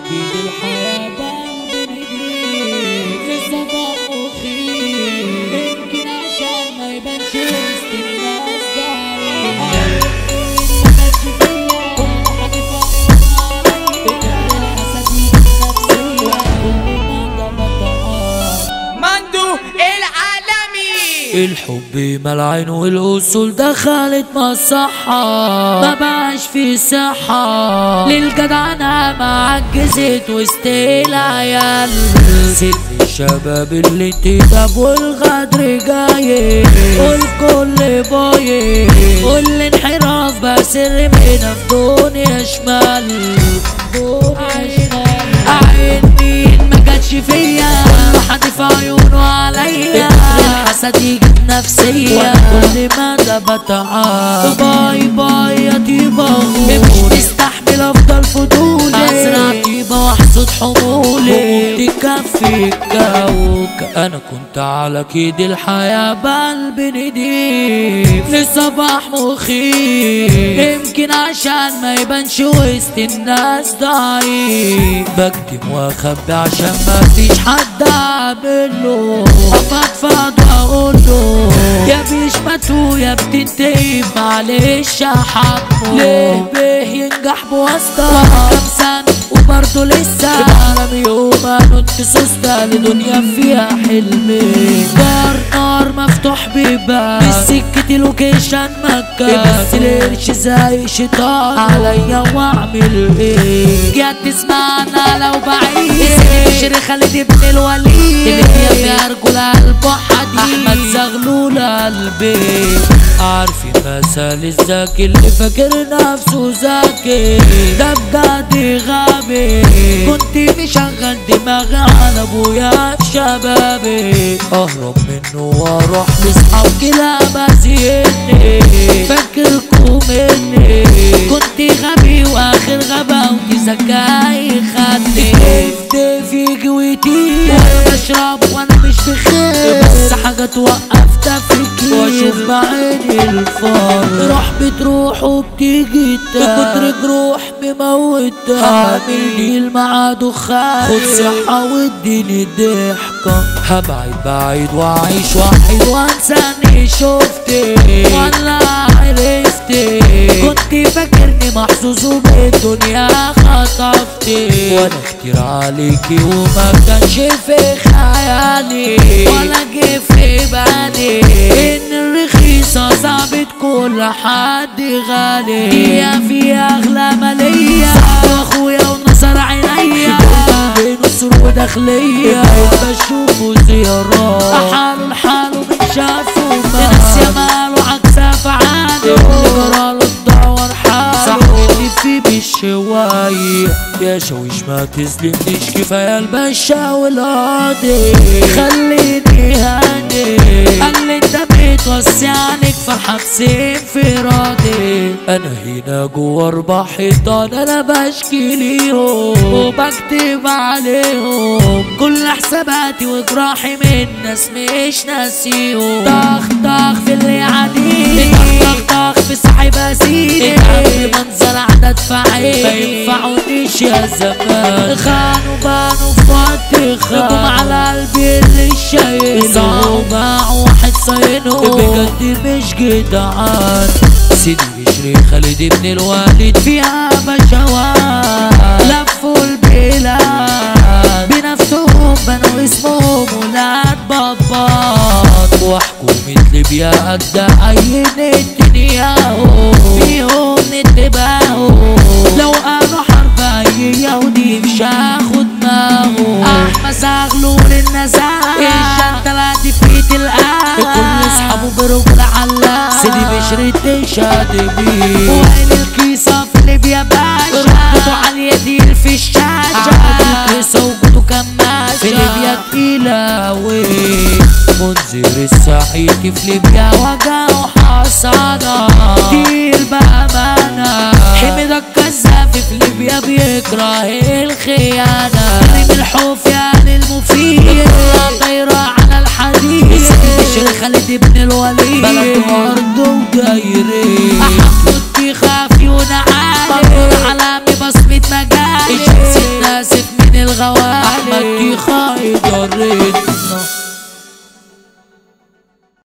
أكيد الحياة بان بنجري لسه مخي يمكن عشان ما يبانش وسط الناس داري مندو العالمي الحب ملعن والأصول دخلت مصحة ما بقاش في صحة للجدعنة معجزت وسط العيال سن الشباب اللي تتعب والغدر جاي والكل باي والانحراف بقى سر من في دنيا شمال دنيا شمال عين مين ما جاتش فيا كل حد في عيونه عليا الحسد يجيب نفسية كل مدى بتعب باي باي يا طيبة مش مستحمل افضل فضولي ازرع طيبة واحصد حمولي تكفي الجوك انا كنت على كيد الحياة بقلبي نضيف للصباح مخيف يمكن عشان ما يبانش وسط الناس ضعيف بكتم واخبي عشان ما فيش حد اعمله افضفض واقول له يا بيشمتوا يا بتنتهي معلش يا حمو ليه بيه ينجح بواسطة كام سنة وبرضه لسه العالم يوم انت سوسته لدنيا فيها حلمين دار نار مفتوح بيبان بالسكة لوكيشن مكان بس القرش زي شيطان عليا واعمل ايه يا تسمعنا لو بعيد بشري خالد ابن الوليد اللي فيها رجول قلبه حديد احمد زغلول قلبي عارفين مثل الذكي اللي فاكر نفسه ذكي ده بجد غبي كنت مشغل دماغي على ابويا في شبابي اهرب منه واروح لاصحاب كلاب زيني فاكركم مني كنت غبي واخر غباوتي ذكاي خدني كيف يجي ويطير وانا بشرب وانا مش بخير بس حاجة توقف تفكير واشوف بعيني الفار روح بتروح وبتيجي تاني كتر جروح بموتها عامل ديل مع دخان خد صحة واديني ضحكة هبعد بعيد واعيش وحيد وانساني شفتي ولا عرفتي كنت فاكرني محظوظ وبالدنيا خطفتي وانا كتير عليكي وما كانش في خيالي ولا جه في بالي ان الرخيصة صعب كل حد غالي هي في اغلى مالية واخويا ونصر عينيا بنصر وداخلية بشوفه زيارات حاله لحاله من شافه ناس يا ماله عكس افعاله اللي جراله تدور حاله صاحبي فيه بالشوايه يا شويش ما تظلمنيش كفايه البشا والقاضي خليني هادي قال لي انت بتوسع عليك في حبس انفرادي انا هنا جوا اربع حيطان انا بشكي ليهم وبكتب عليهم كل حساباتي وجراحي من ناس مش ناسيهم طخ طخ في اللي عليه طخ طخ طخ في سحب اسيدي منظر عدد فعيل ما ينفعونيش يا زمان خانوا بانوا في وقت خانوا على قلبي اللي شايله باعوا واحد صينه بجد مش جدعان سيدي بشري خالد ابن الوالد فيها بشوات لفوا البلاد بنفسهم بنوا اسمهم ولاد بابات وحكومة ليبيا قد عين نتنياهو فيهم نتباهو لو قالوا حرب اي يهودي مش هاخد دماغه احمد زغلول النزاهة الشنطة دي فيت القهوة كل اصحابه برجل علاق سيدي بشري تشهد بيه وين الكيسة في ليبيا باشا ركبته على اليدين في الشاشة عقد الكيسة وجوده كماشة في ليبيا تقيلة أوي منذر السعيد في ليبيا وجعه حصانة كتير بأمانة حمد الكذاب في ليبيا بيكره الخيانة كريم الحوف يعني المفيد طايرة على الحديد مش خالد ابن الوليد بلد أرض وجايرين أحمد بيخاف يونعالي مبرور علامي بصمة مجالي الشمس الناس خوالي احمد تيخا يضرد